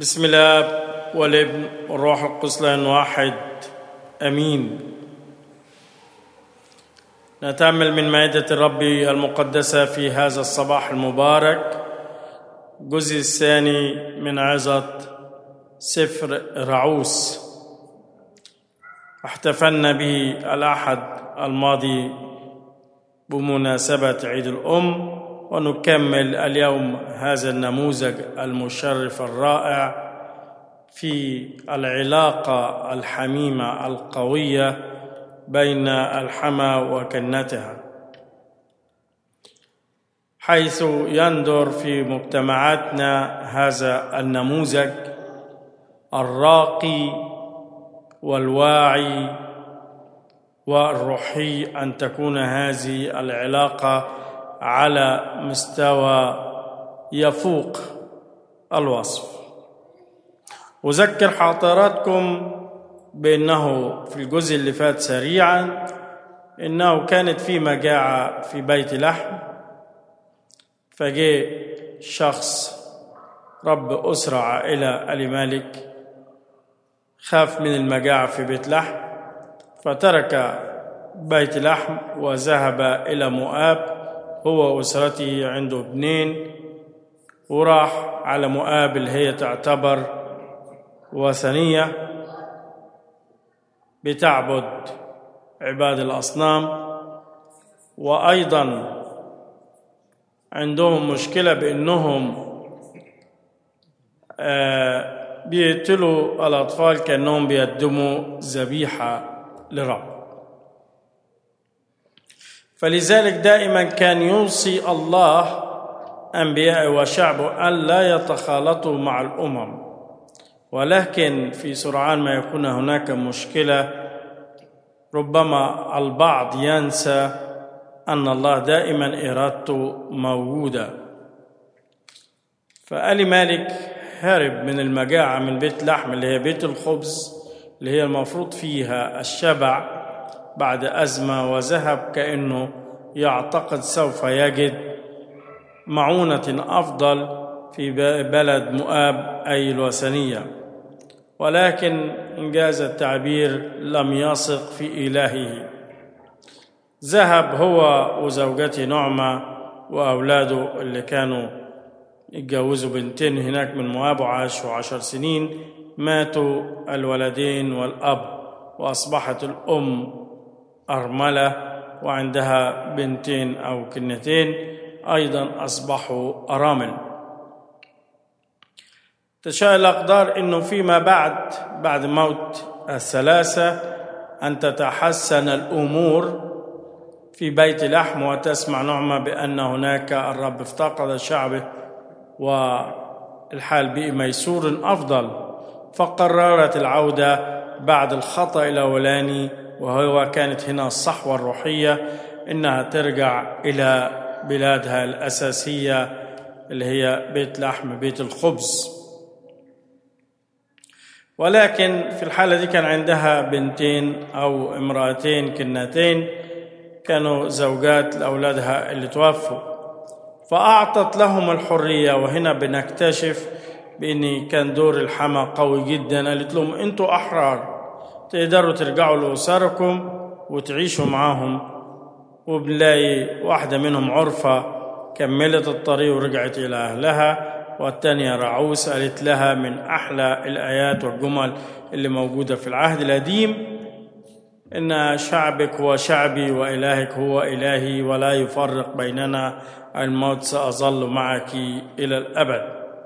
بسم الله والابن والروح القدس لان واحد امين نتامل من مائده الرب المقدسه في هذا الصباح المبارك الجزء الثاني من عظه سفر رعوس احتفلنا به الاحد الماضي بمناسبه عيد الام ونكمل اليوم هذا النموذج المشرف الرائع في العلاقه الحميمه القويه بين الحمى وكنتها حيث يندر في مجتمعاتنا هذا النموذج الراقي والواعي والروحي ان تكون هذه العلاقه على مستوى يفوق الوصف اذكر حضراتكم بانه في الجزء اللي فات سريعا انه كانت في مجاعه في بيت لحم فجاء شخص رب اسره عائله ال مالك خاف من المجاعه في بيت لحم فترك بيت لحم وذهب الى مؤاب هو واسرته عنده ابنين وراح على مؤاب اللي هي تعتبر وثنيه بتعبد عباد الاصنام وايضا عندهم مشكله بانهم بيقتلوا الاطفال كانهم بيقدموا ذبيحه لرب فلذلك دائما كان يوصي الله انبياء وشعبه ان لا يتخالطوا مع الامم ولكن في سرعان ما يكون هناك مشكله ربما البعض ينسى ان الله دائما ارادته موجوده فآل مالك هرب من المجاعه من بيت لحم اللي هي بيت الخبز اللي هي المفروض فيها الشبع بعد أزمة وذهب كأنه يعتقد سوف يجد معونة أفضل في بلد مؤاب أي الوثنية ولكن إنجاز التعبير لم يثق في إلهه ذهب هو وزوجته نعمة وأولاده اللي كانوا اتجوزوا بنتين هناك من مؤاب وعاشوا عشر سنين ماتوا الولدين والأب وأصبحت الأم أرملة وعندها بنتين أو كنتين أيضا أصبحوا أرامل تشاء الأقدار أنه فيما بعد بعد موت الثلاثة أن تتحسن الأمور في بيت لحم وتسمع نعمة بأن هناك الرب افتقد شعبه والحال بقي ميسور أفضل فقررت العودة بعد الخطأ الأولاني وهو كانت هنا الصحوة الروحية إنها ترجع إلى بلادها الأساسية اللي هي بيت لحم بيت الخبز ولكن في الحالة دي كان عندها بنتين أو امرأتين كنتين كانوا زوجات لأولادها اللي توفوا فأعطت لهم الحرية وهنا بنكتشف بأن كان دور الحما قوي جدا قالت لهم أنتوا أحرار تقدروا ترجعوا لأسركم وتعيشوا معاهم وبنلاقي واحدة منهم عرفة كملت الطريق ورجعت إلى أهلها والتانية رعوس قالت لها من أحلى الآيات والجمل اللي موجودة في العهد القديم إن شعبك هو شعبي وإلهك هو إلهي ولا يفرق بيننا الموت سأظل معك إلى الأبد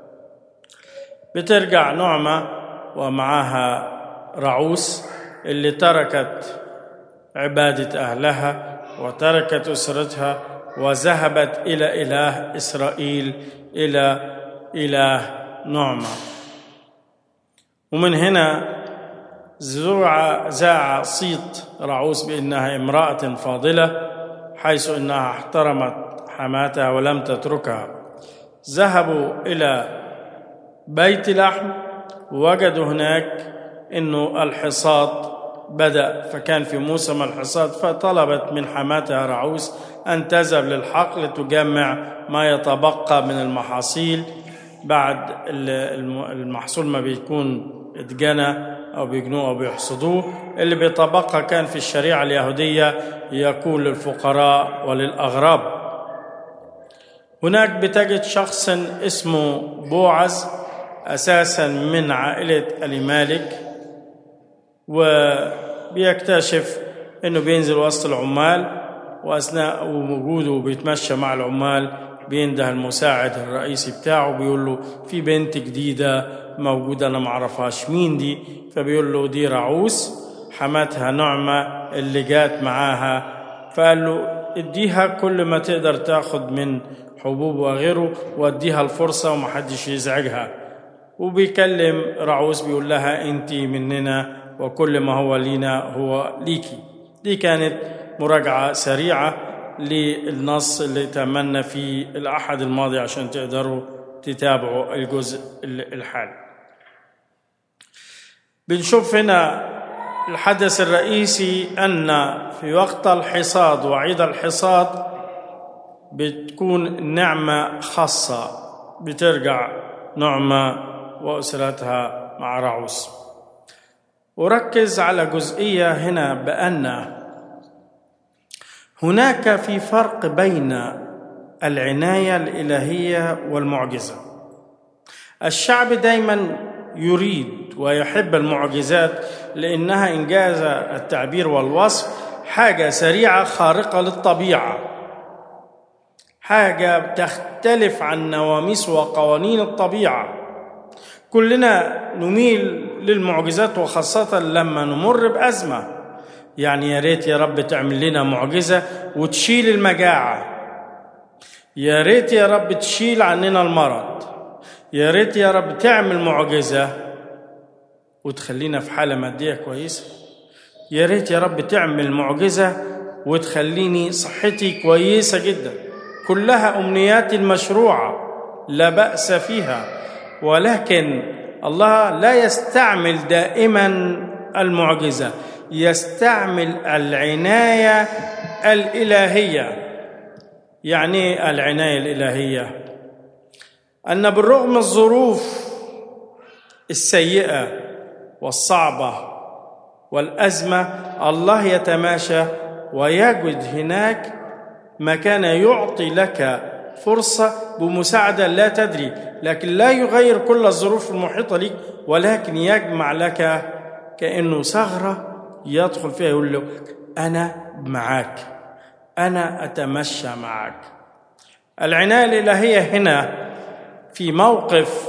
بترجع نعمة ومعها رعوس اللي تركت عبادة أهلها وتركت أسرتها وذهبت إلى إله إسرائيل إلى إله نعمة ومن هنا زرع زاع صيت رعوس بأنها امرأة فاضلة حيث أنها احترمت حماتها ولم تتركها ذهبوا إلى بيت لحم وجدوا هناك انه الحصاد بدا فكان في موسم الحصاد فطلبت من حماتها رعوس ان تذهب للحقل تجمع ما يتبقى من المحاصيل بعد المحصول ما بيكون اتجنى أو بيجنوه أو بيحصدوه اللي بيتبقى كان في الشريعة اليهودية يكون للفقراء وللأغراب هناك بتجد شخص اسمه بوعز أساسا من عائلة المالك وبيكتشف انه بينزل وسط العمال واثناء وجوده بيتمشى مع العمال بينده المساعد الرئيسي بتاعه بيقول له في بنت جديده موجوده انا ما اعرفهاش مين دي فبيقول له دي رعوس حماتها نعمه اللي جات معاها فقال له اديها كل ما تقدر تاخد من حبوب وغيره واديها الفرصه ومحدش يزعجها وبيكلم رعوس بيقول لها انت مننا وكل ما هو لينا هو ليكي دي كانت مراجعة سريعة للنص اللي تأملنا في الأحد الماضي عشان تقدروا تتابعوا الجزء الحالي بنشوف هنا الحدث الرئيسي أن في وقت الحصاد وعيد الحصاد بتكون نعمة خاصة بترجع نعمة وأسرتها مع رعوس وركز على جزئية هنا بأن هناك في فرق بين العناية الإلهية والمعجزة الشعب دايما يريد ويحب المعجزات لأنها إنجاز التعبير والوصف حاجة سريعة خارقة للطبيعة حاجة تختلف عن نواميس وقوانين الطبيعة كلنا نميل للمعجزات وخاصة لما نمر بأزمة يعني يا ريت يا رب تعمل لنا معجزة وتشيل المجاعة يا ريت يا رب تشيل عننا المرض يا ريت يا رب تعمل معجزة وتخلينا في حالة مادية كويسة يا ريت يا رب تعمل معجزة وتخليني صحتي كويسة جدا كلها أمنيات المشروعة لا بأس فيها ولكن الله لا يستعمل دائما المعجزة يستعمل العناية الإلهية يعني العناية الإلهية أن بالرغم الظروف السيئة والصعبة والأزمة الله يتماشى ويجد هناك ما كان يعطي لك فرصة بمساعدة لا تدري لكن لا يغير كل الظروف المحيطة لك ولكن يجمع لك كأنه ثغرة يدخل فيها يقول له أنا معك أنا أتمشى معك العناية الإلهية هنا في موقف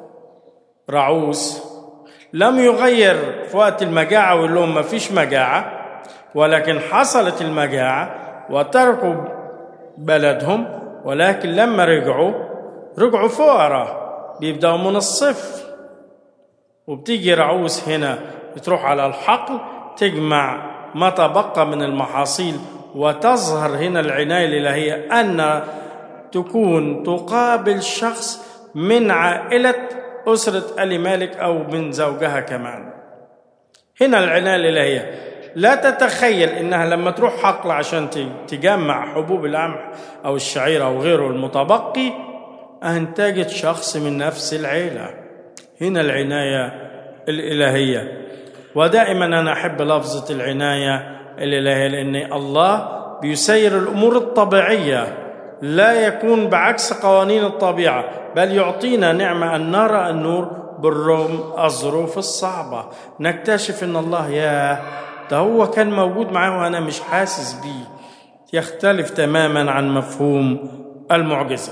رعوس لم يغير في وقت المجاعة ويقول لهم ما فيش مجاعة ولكن حصلت المجاعة وتركوا بلدهم ولكن لما رجعوا رجعوا فقراء بيبدأوا من الصفر وبتيجي رعوس هنا تروح على الحقل تجمع ما تبقى من المحاصيل وتظهر هنا العناية الإلهية أن تكون تقابل شخص من عائلة أسرة آل مالك أو من زوجها كمان هنا العناية الإلهية لا تتخيل إنها لما تروح حقل عشان تجمع حبوب القمح أو الشعير أو غيره المتبقي أن تجد شخص من نفس العيلة هنا العناية الإلهية ودائما أنا أحب لفظة العناية الإلهية لأن الله بيسير الأمور الطبيعية لا يكون بعكس قوانين الطبيعة بل يعطينا نعمة أن نرى النور بالرغم الظروف الصعبة نكتشف أن الله يا ده هو كان موجود معاه وأنا مش حاسس بيه يختلف تماما عن مفهوم المعجزة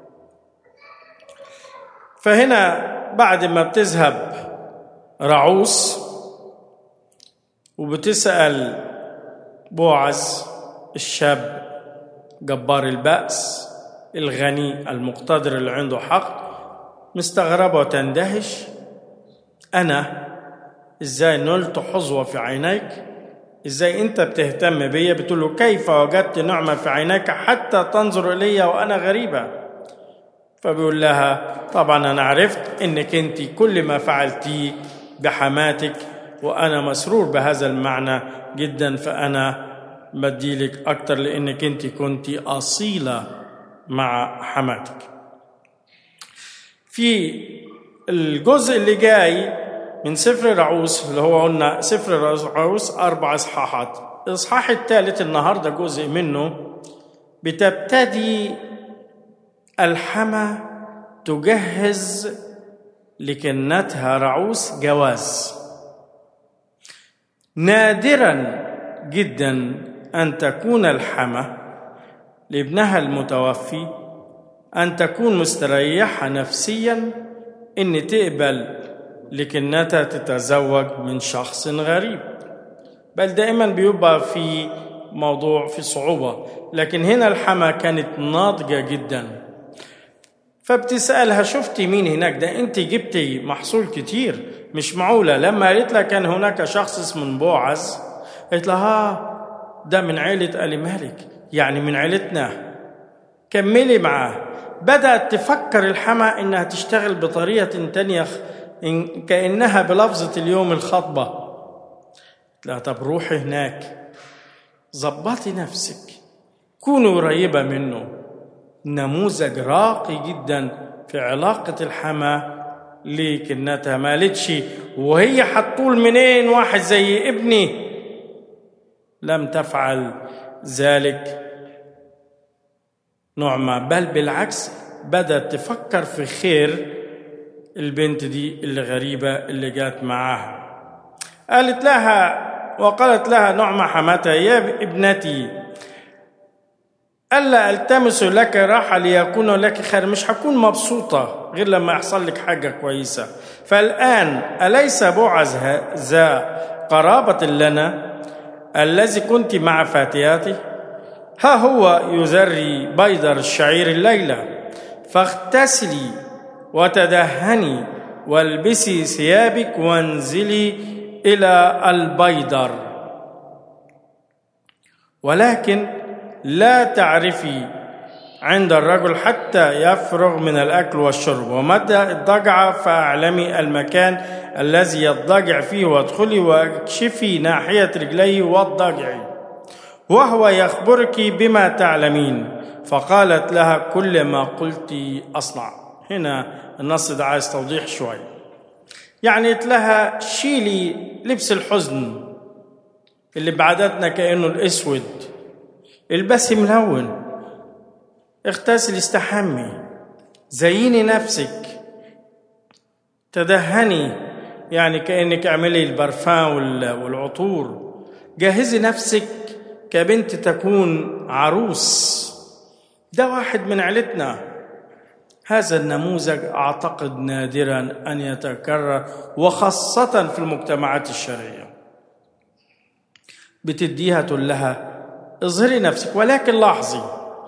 فهنا بعد ما بتذهب رعوس وبتسأل بوعز الشاب جبار البأس الغني المقتدر اللي عنده حق مستغربة وتندهش أنا إزاي نلت حظوة في عينيك إزاي أنت بتهتم بيا بتقول له كيف وجدت نعمة في عينيك حتى تنظر إلي وأنا غريبة فبيقول لها طبعا أنا عرفت إنك أنت كل ما فعلتيه بحماتك وأنا مسرور بهذا المعنى جدا فأنا بديلك أكتر لأنك أنت كنت أصيلة مع حماتك في الجزء اللي جاي من سفر رعوس اللي هو قلنا سفر رعوس أربع إصحاحات الإصحاح الثالث النهاردة جزء منه بتبتدي الحمى تجهز لكنتها رعوس جواز نادرا جدا ان تكون الحمى لابنها المتوفي ان تكون مستريحه نفسيا ان تقبل لكنتها تتزوج من شخص غريب بل دائما بيبقى في موضوع في صعوبه لكن هنا الحمى كانت ناضجه جدا فبتسألها شفتي مين هناك ده انت جبتي محصول كتير مش معقولة لما قالت لها كان هناك شخص اسمه بوعز قالت لها ها ده من عيلة آل مالك يعني من عيلتنا كملي معاه بدأت تفكر الحما إنها تشتغل بطريقة تانية إن كأنها بلفظة اليوم الخطبة لا طب روحي هناك ظبطي نفسك كوني قريبة منه نموذج راقي جدا في علاقة الحما لكنتها ما قالتش وهي حتطول منين واحد زي ابني لم تفعل ذلك نعمة بل بالعكس بدأت تفكر في خير البنت دي اللي غريبة اللي جات معاها قالت لها وقالت لها نعمة حماتها يا ابنتي ألا ألتمس لك راحة ليكون لك خير مش هكون مبسوطة غير لما يحصل لك حاجة كويسة فالآن أليس بوعز ذا قرابة لنا الذي كنت مع فاتياتي ها هو يزري بيدر الشعير الليلة فاغتسلي وتدهني والبسي ثيابك وانزلي إلى البيدر ولكن لا تعرفي عند الرجل حتى يفرغ من الأكل والشرب ومتى اضطجع فاعلمي المكان الذي يضطجع فيه وادخلي واكشفي ناحية رجليه واضطجعي وهو يخبرك بما تعلمين فقالت لها كل ما قلت أصنع هنا النص ده عايز توضيح شوي يعني قلت لها شيلي لبس الحزن اللي بعاداتنا كأنه الأسود البسي ملون اغتسلي استحمي زيني نفسك تدهني يعني كأنك اعملي البرفان والعطور جهزي نفسك كبنت تكون عروس ده واحد من عيلتنا هذا النموذج اعتقد نادرا ان يتكرر وخاصه في المجتمعات الشرقيه بتديها تقول لها اظهري نفسك ولكن لاحظي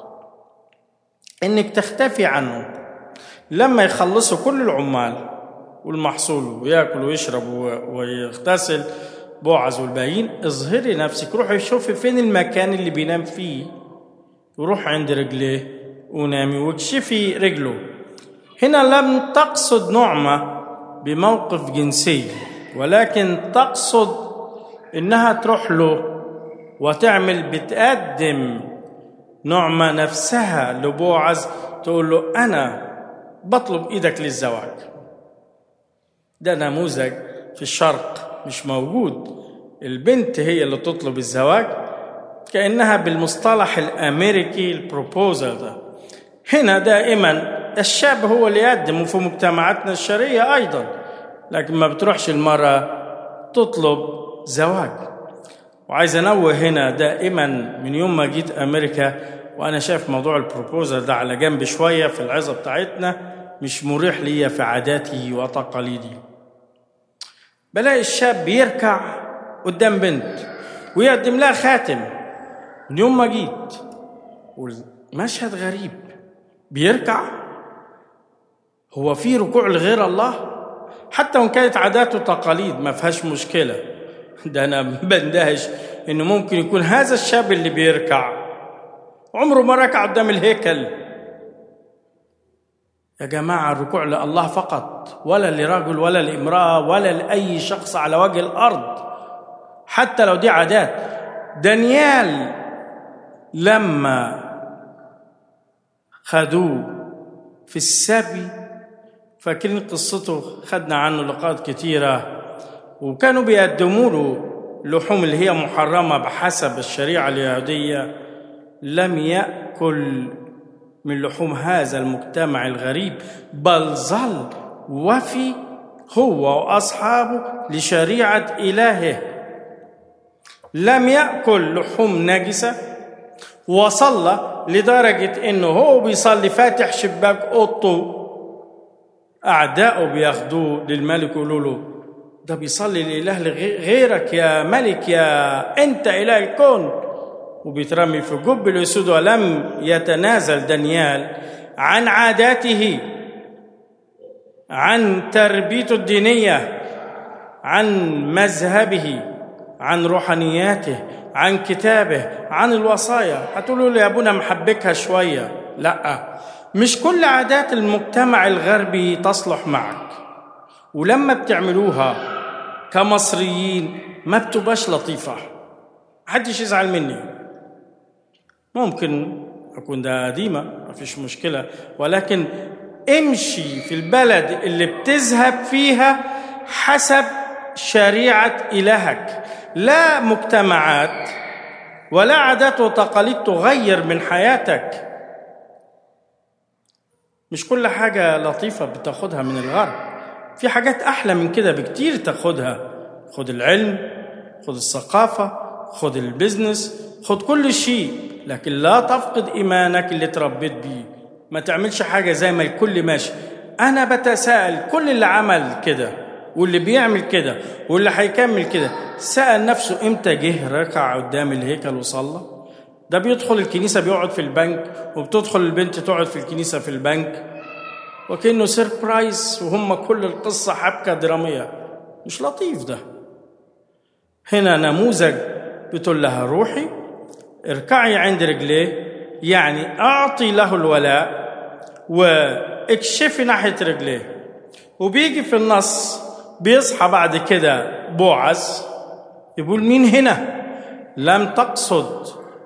انك تختفي عنه لما يخلصوا كل العمال والمحصول وياكل ويشرب ويغتسل بوعز والباقيين اظهري نفسك روحي شوفي فين المكان اللي بينام فيه وروح عند رجليه ونامي واكشفي رجله هنا لم تقصد نعمة بموقف جنسي ولكن تقصد انها تروح له وتعمل بتقدم نعمة نفسها لبوعز تقول له أنا بطلب إيدك للزواج ده نموذج في الشرق مش موجود البنت هي اللي تطلب الزواج كأنها بالمصطلح الأمريكي البروبوزال ده هنا دائما الشاب هو اللي يقدم وفي مجتمعاتنا الشرقية أيضا لكن ما بتروحش المرأة تطلب زواج وعايز انوه هنا دائما من يوم ما جيت امريكا وانا شايف موضوع البروبوزال ده على جنب شويه في العظه بتاعتنا مش مريح ليا في عاداتي وتقاليدي بلاقي الشاب بيركع قدام بنت ويقدم لها خاتم من يوم ما جيت والمشهد غريب بيركع هو في ركوع لغير الله حتى وان كانت عادات وتقاليد ما فيهاش مشكله ده انا بندهش انه ممكن يكون هذا الشاب اللي بيركع عمره ما ركع قدام الهيكل يا جماعة الركوع لله فقط ولا لرجل ولا لامرأة ولا لأي شخص على وجه الأرض حتى لو دي عادات دانيال لما خدوه في السبي فاكرين قصته خدنا عنه لقاءات كتيرة وكانوا بيقدموا له لحوم اللي هي محرمة بحسب الشريعة اليهودية لم يأكل من لحوم هذا المجتمع الغريب بل ظل وفي هو وأصحابه لشريعة إلهه لم يأكل لحوم نجسة وصلى لدرجة إنه هو بيصلي فاتح شباك أوضته أعدائه بياخدوه للملك يقولوا له ده بيصلي لإله غيرك يا ملك يا أنت إله الكون وبيترمي في جب الأسود ولم يتنازل دانيال عن عاداته عن تربيته الدينية عن مذهبه عن روحانياته عن كتابه عن الوصايا هتقولوا لي يا ابونا محبكها شوية لا مش كل عادات المجتمع الغربي تصلح معك ولما بتعملوها كمصريين ما بتبقاش لطيفة محدش يزعل مني ممكن أكون ده قديمة ما فيش مشكلة ولكن امشي في البلد اللي بتذهب فيها حسب شريعة إلهك لا مجتمعات ولا عادات وتقاليد تغير من حياتك مش كل حاجة لطيفة بتاخدها من الغرب في حاجات أحلى من كده بكتير تاخدها خد العلم خد الثقافة خد البزنس خد كل شيء لكن لا تفقد إيمانك اللي تربيت بيه ما تعملش حاجة زي ما الكل ماشي أنا بتساءل كل اللي عمل كده واللي بيعمل كده واللي هيكمل كده سأل نفسه إمتى جه ركع قدام الهيكل وصلى ده بيدخل الكنيسة بيقعد في البنك وبتدخل البنت تقعد في الكنيسة في البنك وكأنه سيربرايز وهم كل القصة حبكة درامية مش لطيف ده هنا نموذج بتقول لها روحي اركعي عند رجليه يعني أعطي له الولاء واكشفي ناحية رجليه وبيجي في النص بيصحى بعد كده بوعز يقول مين هنا لم تقصد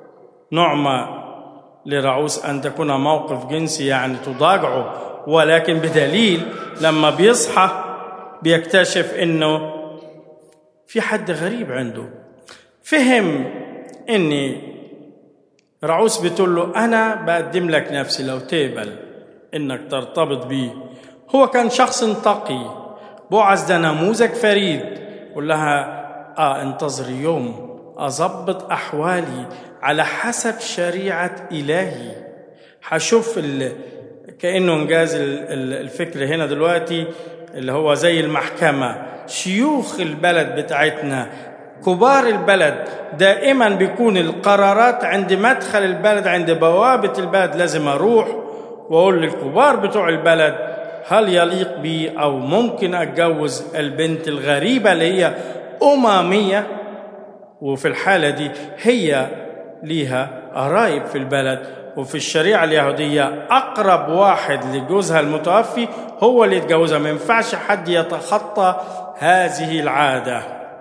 نعمة لرعوس أن تكون موقف جنسي يعني تضاجعه ولكن بدليل لما بيصحى بيكتشف انه في حد غريب عنده فهم اني رعوس بتقول له انا بقدم لك نفسي لو تقبل انك ترتبط بيه هو كان شخص تقي بوعز ده نموذج فريد قول لها اه انتظري يوم اظبط احوالي على حسب شريعه الهي هشوف كانه انجاز الفكر هنا دلوقتي اللي هو زي المحكمه شيوخ البلد بتاعتنا كبار البلد دائما بيكون القرارات عند مدخل البلد عند بوابه البلد لازم اروح واقول للكبار بتوع البلد هل يليق بي او ممكن اتجوز البنت الغريبه اللي هي امميه وفي الحاله دي هي ليها قرايب في البلد وفي الشريعة اليهودية أقرب واحد لجوزها المتوفي هو اللي يتجوزها ما ينفعش حد يتخطى هذه العادة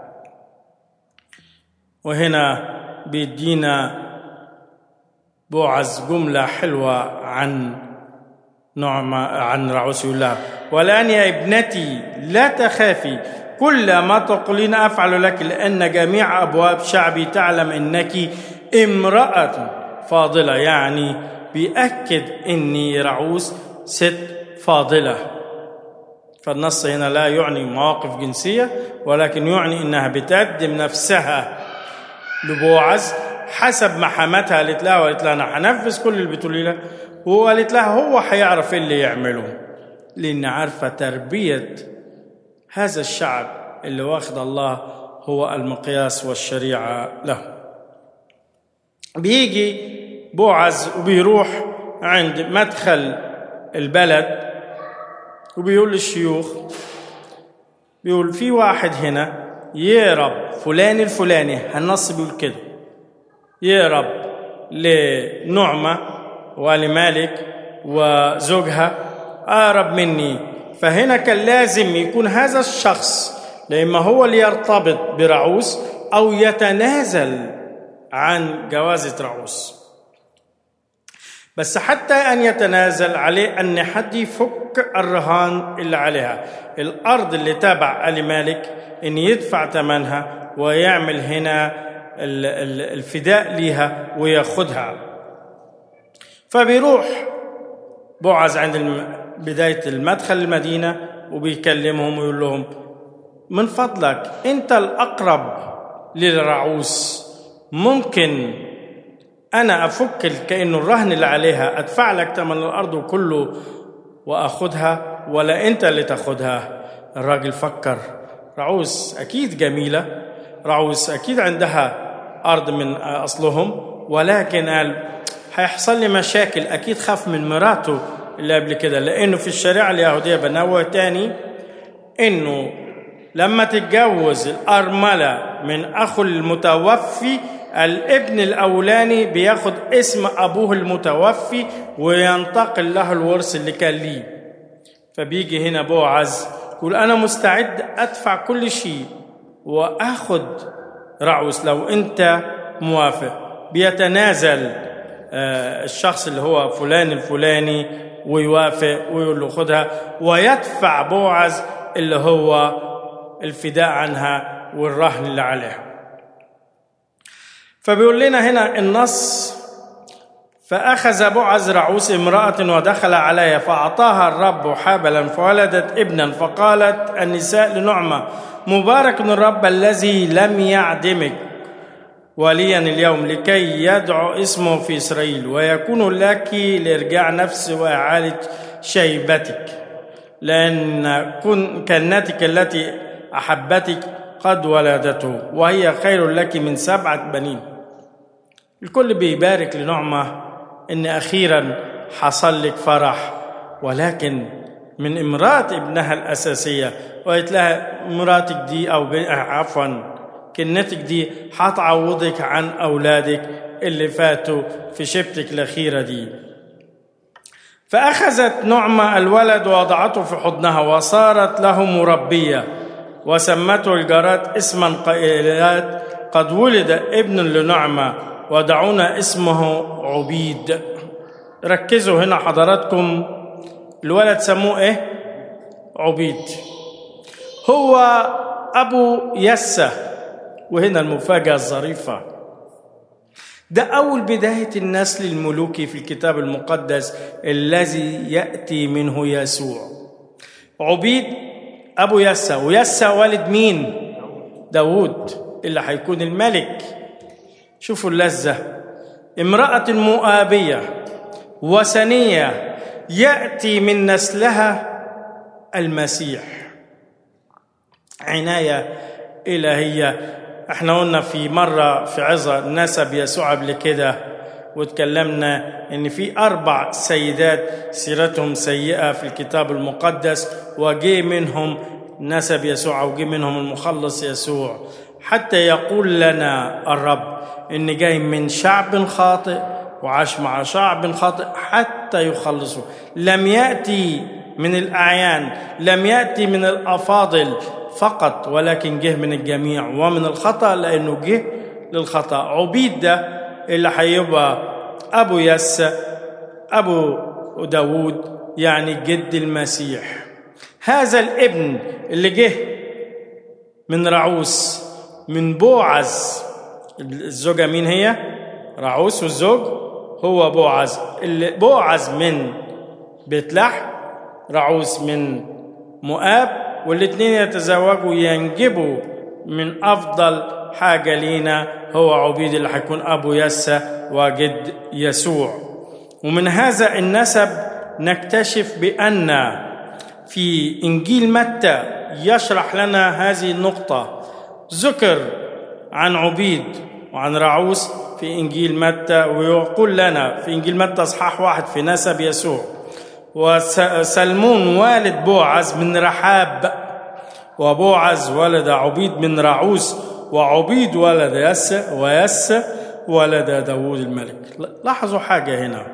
وهنا بيدينا بوعز جملة حلوة عن نعمة عن رعوس يقول لها والآن يا ابنتي لا تخافي كل ما تقولين أفعل لك لأن جميع أبواب شعبي تعلم أنك امرأة فاضلة يعني بيأكد إني رعوس ست فاضلة فالنص هنا لا يعني مواقف جنسية ولكن يعني إنها بتقدم نفسها لبوعز حسب ما حماتها قالت لها وقالت لها أنا هنفذ كل اللي بتقولي له وقالت لها هو هيعرف إيه اللي يعمله لأن عارفة تربية هذا الشعب اللي واخد الله هو المقياس والشريعة له بيجي بوعز وبيروح عند مدخل البلد وبيقول للشيوخ بيقول في واحد هنا يهرب فلان الفلاني النص بيقول كده يهرب لنعمة ولمالك وزوجها أقرب مني فهنا كان لازم يكون هذا الشخص لما هو اللي يرتبط برعوس أو يتنازل عن جوازة رعوس بس حتى أن يتنازل عليه أن حد يفك الرهان اللي عليها الأرض اللي تابع آل مالك أن يدفع ثمنها ويعمل هنا الفداء ليها وياخدها فبيروح بوعز عند بداية المدخل المدينة وبيكلمهم ويقول لهم من فضلك أنت الأقرب للرعوس ممكن أنا أفك كأنه الرهن اللي عليها أدفع لك ثمن الأرض كله وأخذها ولا أنت اللي تاخذها الراجل فكر رعوس أكيد جميلة رعوس أكيد عندها أرض من أصلهم ولكن قال هيحصل لي مشاكل أكيد خاف من مراته اللي قبل كده لأنه في الشريعة اليهودية بنوع تاني إنه لما تتجوز الأرملة من أخو المتوفي الابن الأولاني بياخد اسم أبوه المتوفي وينتقل له الورث اللي كان ليه فبيجي هنا بوعز يقول أنا مستعد أدفع كل شيء وآخد رعوس لو أنت موافق بيتنازل الشخص اللي هو فلان الفلاني ويوافق ويقول له خدها ويدفع بوعز اللي هو الفداء عنها والرهن اللي عليها فبيقول لنا هنا النص فأخذ بعز رعوس امرأة ودخل عليها فأعطاها الرب حابلا فولدت ابنا فقالت النساء لنعمة مبارك الرب الذي لم يعدمك وليا اليوم لكي يدعو اسمه في إسرائيل ويكون لك لإرجاع نفس وإعادة شيبتك لأن كنتك التي أحبتك قد ولدته وهي خير لك من سبعة بنين الكل بيبارك لنعمة إن أخيرا حصل لك فرح ولكن من امرأة ابنها الأساسية وقالت لها مراتك دي أو عفوا كنتك دي حتعوضك عن أولادك اللي فاتوا في شبتك الأخيرة دي فأخذت نعمة الولد ووضعته في حضنها وصارت له مربية وسمته الجارات اسما قائلات قد ولد ابن لنعمة ودعونا اسمه عبيد ركزوا هنا حضراتكم الولد سموه ايه عبيد هو ابو يسة وهنا المفاجأة الظريفة ده أول بداية النسل الملوكي في الكتاب المقدس الذي يأتي منه يسوع عبيد أبو يسى ويسى والد مين داود اللي هيكون الملك شوفوا اللذة امرأة مؤابية وثنية يأتي من نسلها المسيح عناية إلهية احنا قلنا في مرة في عظة نسب يسوع قبل كده وتكلمنا ان في اربع سيدات سيرتهم سيئه في الكتاب المقدس وجي منهم نسب يسوع وجي منهم المخلص يسوع حتى يقول لنا الرب ان جاي من شعب خاطئ وعاش مع شعب خاطئ حتى يخلصه لم ياتي من الاعيان لم ياتي من الافاضل فقط ولكن جه من الجميع ومن الخطا لانه جه للخطا عبيد ده اللي هيبقى ابو يس ابو داوود يعني جد المسيح هذا الابن اللي جه من رعوس من بوعز الزوجة مين هي؟ رعوس والزوج هو بوعز اللي بوعز من بيت لحم رعوس من مؤاب والاثنين يتزوجوا ينجبوا من أفضل حاجة لينا هو عبيد اللي هيكون أبو يسى وجد يسوع ومن هذا النسب نكتشف بأن في إنجيل متى يشرح لنا هذه النقطة ذكر عن عبيد وعن رعوس في إنجيل متى ويقول لنا في إنجيل متى إصحاح واحد في نسب يسوع وسلمون والد بوعز من رحاب وبوعز ولد عبيد من رعوس وعبيد ولد يس ويس ولد داوود الملك لاحظوا حاجة هنا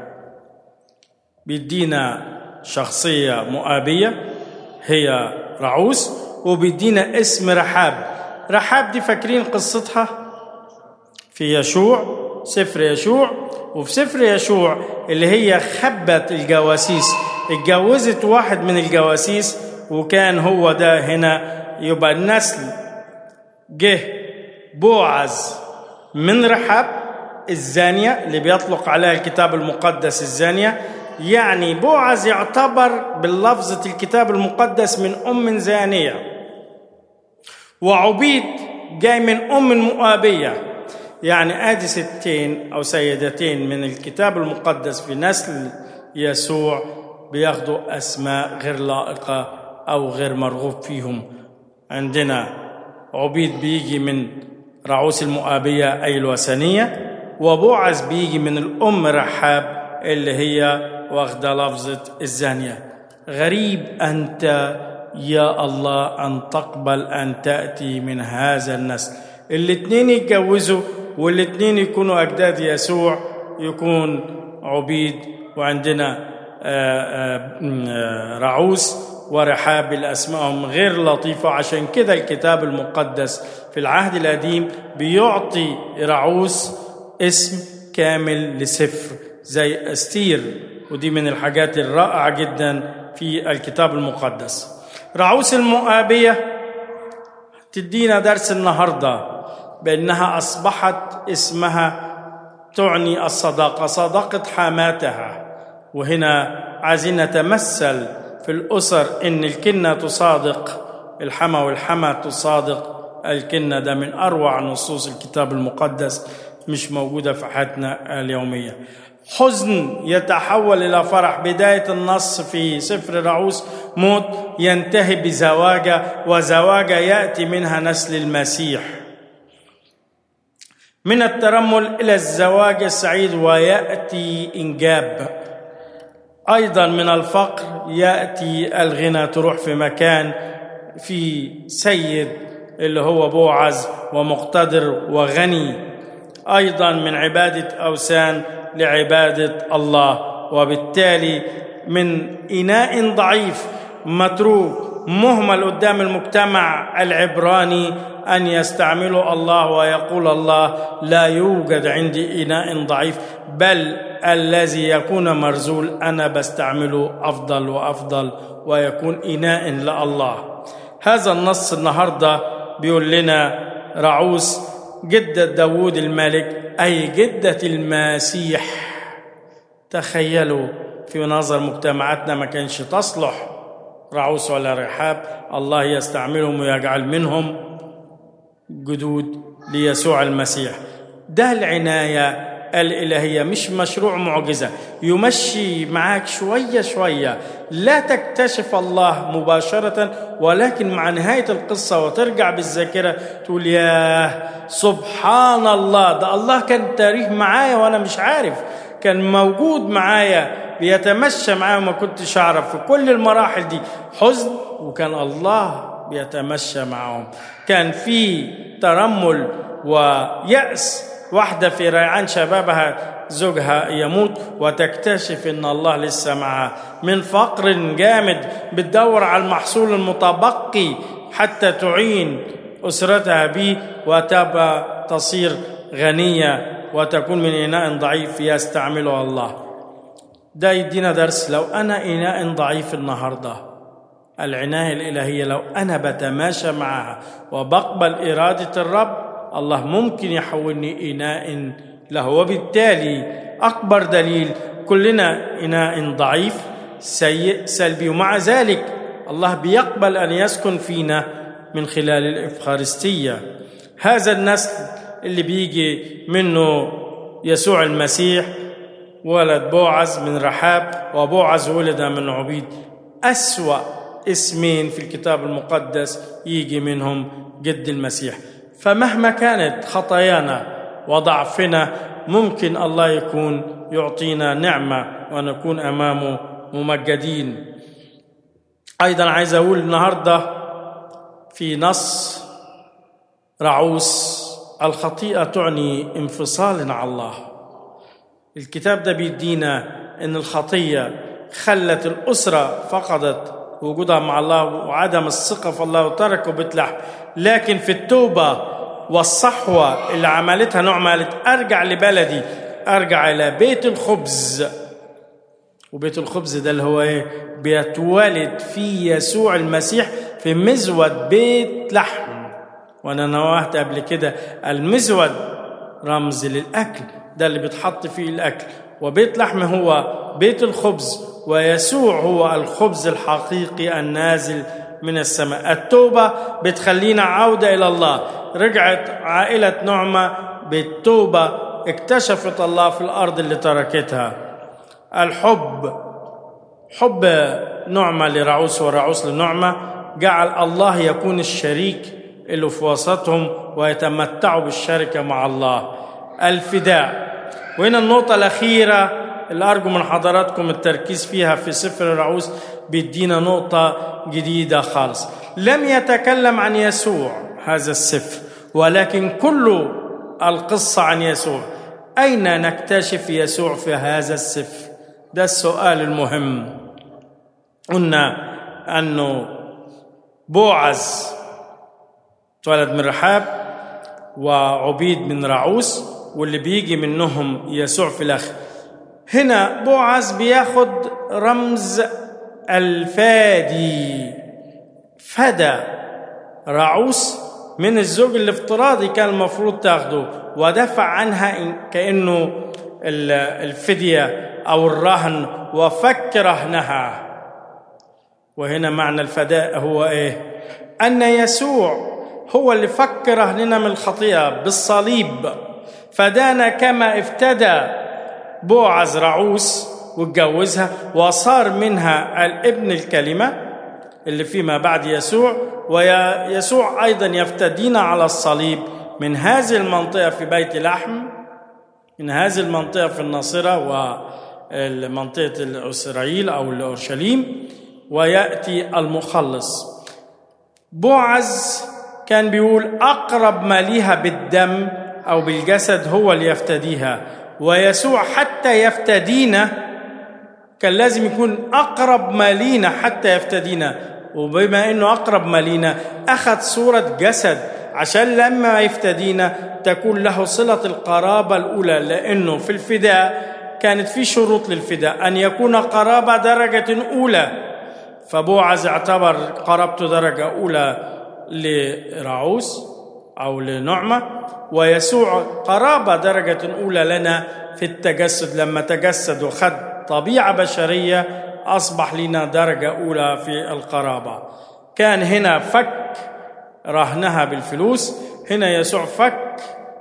بيدينا شخصية مؤابية هي رعوس وبيدينا اسم رحاب رحاب دي فاكرين قصتها في يشوع سفر يشوع وفي سفر يشوع اللي هي خبت الجواسيس اتجوزت واحد من الجواسيس وكان هو ده هنا يبقى النسل جه بوعز من رحاب الزانية اللي بيطلق عليها الكتاب المقدس الزانية يعني بوعز يعتبر باللفظة الكتاب المقدس من أم زانية وعبيد جاي من أم مؤابية يعني آدي ستين أو سيدتين من الكتاب المقدس في نسل يسوع بياخدوا أسماء غير لائقة أو غير مرغوب فيهم عندنا عبيد بيجي من رعوس المؤابية أي الوثنية وبوعز بيجي من الأم رحاب اللي هي واخدة لفظة الزانية غريب أنت يا الله أن تقبل أن تأتي من هذا النسل الاتنين يتجوزوا والاتنين يكونوا أجداد يسوع يكون عبيد وعندنا رعوس ورحاب الأسمائهم غير لطيفة عشان كده الكتاب المقدس في العهد القديم بيعطي رعوس اسم كامل لسفر زي أستير ودي من الحاجات الرائعة جدا في الكتاب المقدس رعوس المؤابية تدينا درس النهاردة بأنها أصبحت اسمها تعني الصداقة صداقة حماتها وهنا عايزين نتمثل في الأسر إن الكنة تصادق الحما والحما تصادق الكنة ده من أروع نصوص الكتاب المقدس مش موجودة في حياتنا اليومية حزن يتحول إلى فرح بداية النص في سفر رعوس موت ينتهي بزواجة وزواجة يأتي منها نسل المسيح من الترمل إلى الزواج السعيد ويأتي إنجاب أيضا من الفقر يأتي الغنى تروح في مكان في سيد اللي هو بوعز ومقتدر وغني أيضا من عبادة أوثان لعبادة الله وبالتالي من إناء ضعيف متروك مهمل قدام المجتمع العبراني أن يستعمله الله ويقول الله لا يوجد عندي إناء ضعيف بل الذي يكون مرزول أنا بستعمله أفضل وأفضل ويكون إناء لله هذا النص النهاردة بيقول لنا رعوس جدة داوود الملك أي جدة المسيح تخيلوا في نظر مجتمعاتنا ما كانش تصلح رعوس ولا رحاب الله يستعملهم ويجعل منهم جدود ليسوع المسيح ده العناية الإلهية مش مشروع معجزة يمشي معاك شوية شوية لا تكتشف الله مباشرة ولكن مع نهاية القصة وترجع بالذاكرة تقول ياه سبحان الله ده الله كان تاريخ معايا وأنا مش عارف كان موجود معايا بيتمشى معايا وما كنتش أعرف في كل المراحل دي حزن وكان الله بيتمشى معهم كان في ترمل ويأس واحدة في ريعان شبابها زوجها يموت وتكتشف ان الله لسه معها من فقر جامد بتدور على المحصول المتبقي حتى تعين اسرتها به وتبقى تصير غنيه وتكون من اناء ضعيف يستعمله الله ده يدينا درس لو انا اناء ضعيف النهارده العنايه الالهيه لو انا بتماشى معها وبقبل اراده الرب الله ممكن يحولني إناء له وبالتالي أكبر دليل كلنا إناء ضعيف سيء سلبي ومع ذلك الله بيقبل أن يسكن فينا من خلال الإفخارستية هذا النسل اللي بيجي منه يسوع المسيح ولد بوعز من رحاب وبوعز ولد من عبيد أسوأ اسمين في الكتاب المقدس يجي منهم جد المسيح فمهما كانت خطايانا وضعفنا ممكن الله يكون يعطينا نعمه ونكون امامه ممجدين ايضا عايز اقول النهارده في نص رعوس الخطيئه تعني انفصال عن الله الكتاب ده بيدينا ان الخطيه خلت الاسره فقدت وجودها مع الله وعدم الثقه في الله وتركوا بيت لحم لكن في التوبه والصحوه اللي عملتها نوع قالت ارجع لبلدي ارجع الى بيت الخبز وبيت الخبز ده اللي هو ايه بيتولد في يسوع المسيح في مزود بيت لحم وانا نوهت قبل كده المزود رمز للاكل ده اللي بيتحط فيه الاكل وبيت لحم هو بيت الخبز ويسوع هو الخبز الحقيقي النازل من السماء التوبة بتخلينا عودة إلى الله رجعت عائلة نعمة بالتوبة اكتشفت الله في الأرض اللي تركتها الحب حب نعمة لرعوس ورعوس لنعمة جعل الله يكون الشريك اللي في وسطهم ويتمتعوا بالشركة مع الله الفداء وهنا النقطة الأخيرة اللي أرجو من حضراتكم التركيز فيها في سفر الرعوس بيدينا نقطة جديدة خالص لم يتكلم عن يسوع هذا السفر ولكن كل القصة عن يسوع أين نكتشف يسوع في هذا السفر ده السؤال المهم قلنا أنه بوعز اتولد من رحاب وعبيد من رعوس واللي بيجي منهم يسوع في الآخر هنا بوعز بياخد رمز الفادي فدى رعوس من الزوج الافتراضي كان المفروض تاخده ودفع عنها كأنه الفدية أو الرهن وفك رهنها وهنا معنى الفداء هو إيه أن يسوع هو اللي فك رهننا من الخطيئة بالصليب فدانا كما افتدى بوعز رعوس واتجوزها وصار منها الابن الكلمة اللي فيما بعد يسوع ويسوع أيضا يفتدينا على الصليب من هذه المنطقة في بيت لحم من هذه المنطقة في الناصرة ومنطقة إسرائيل أو الأورشليم ويأتي المخلص بوعز كان بيقول أقرب ما ليها بالدم أو بالجسد هو اللي يفتديها ويسوع حتى يفتدينا كان لازم يكون أقرب ما لينا حتى يفتدينا وبما أنه أقرب ما لينا أخذ صورة جسد عشان لما يفتدينا تكون له صلة القرابة الأولى لأنه في الفداء كانت في شروط للفداء أن يكون قرابة درجة أولى فبوعز اعتبر قرابته درجة أولى لرعوس أو لنعمة ويسوع قرابة درجة أولى لنا في التجسد لما تجسد وخد طبيعة بشرية أصبح لنا درجة أولى في القرابة كان هنا فك رهنها بالفلوس هنا يسوع فك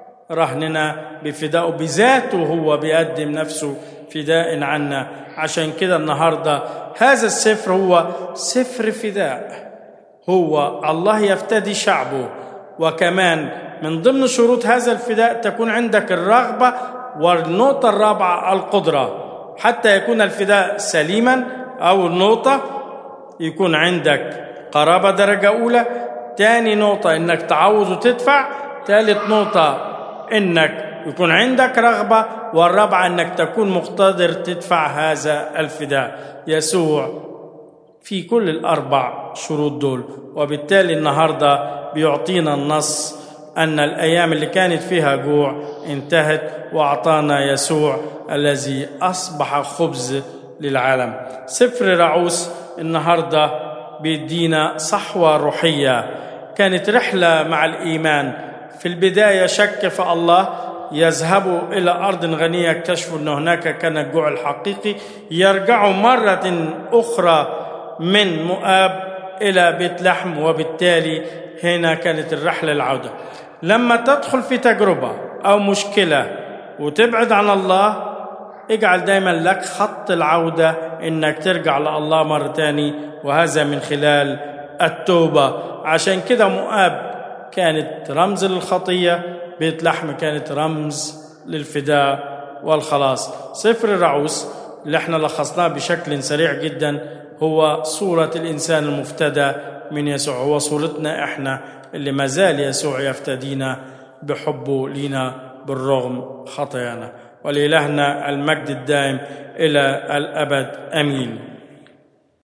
رهننا بفدائه بذاته هو بيقدم نفسه فداء عنا عشان كده النهارده هذا السفر هو سفر فداء هو الله يفتدي شعبه وكمان من ضمن شروط هذا الفداء تكون عندك الرغبه والنقطه الرابعه القدره حتى يكون الفداء سليما او النقطه يكون عندك قرابه درجه اولى تاني نقطه انك تعوز وتدفع ثالث نقطه انك يكون عندك رغبه والرابعه انك تكون مقتدر تدفع هذا الفداء يسوع في كل الاربع شروط دول وبالتالي النهارده بيعطينا النص ان الايام اللي كانت فيها جوع انتهت واعطانا يسوع الذي اصبح خبز للعالم سفر رعوس النهارده بيدينا صحوه روحيه كانت رحله مع الايمان في البدايه شك في الله يذهبوا الى ارض غنيه يكتشفوا ان هناك كان الجوع الحقيقي يرجعوا مره اخرى من مؤاب الى بيت لحم وبالتالي هنا كانت الرحله العوده لما تدخل في تجربه او مشكله وتبعد عن الله اجعل دايما لك خط العوده انك ترجع لله مره تاني وهذا من خلال التوبه عشان كده مؤاب كانت رمز للخطيه بيت لحم كانت رمز للفداء والخلاص سفر الرعوس اللي احنا لخصناه بشكل سريع جدا هو صورة الإنسان المفتدى من يسوع هو صورتنا احنا اللي ما زال يسوع يفتدينا بحبه لنا بالرغم خطايانا ولإلهنا المجد الدائم إلى الأبد أمين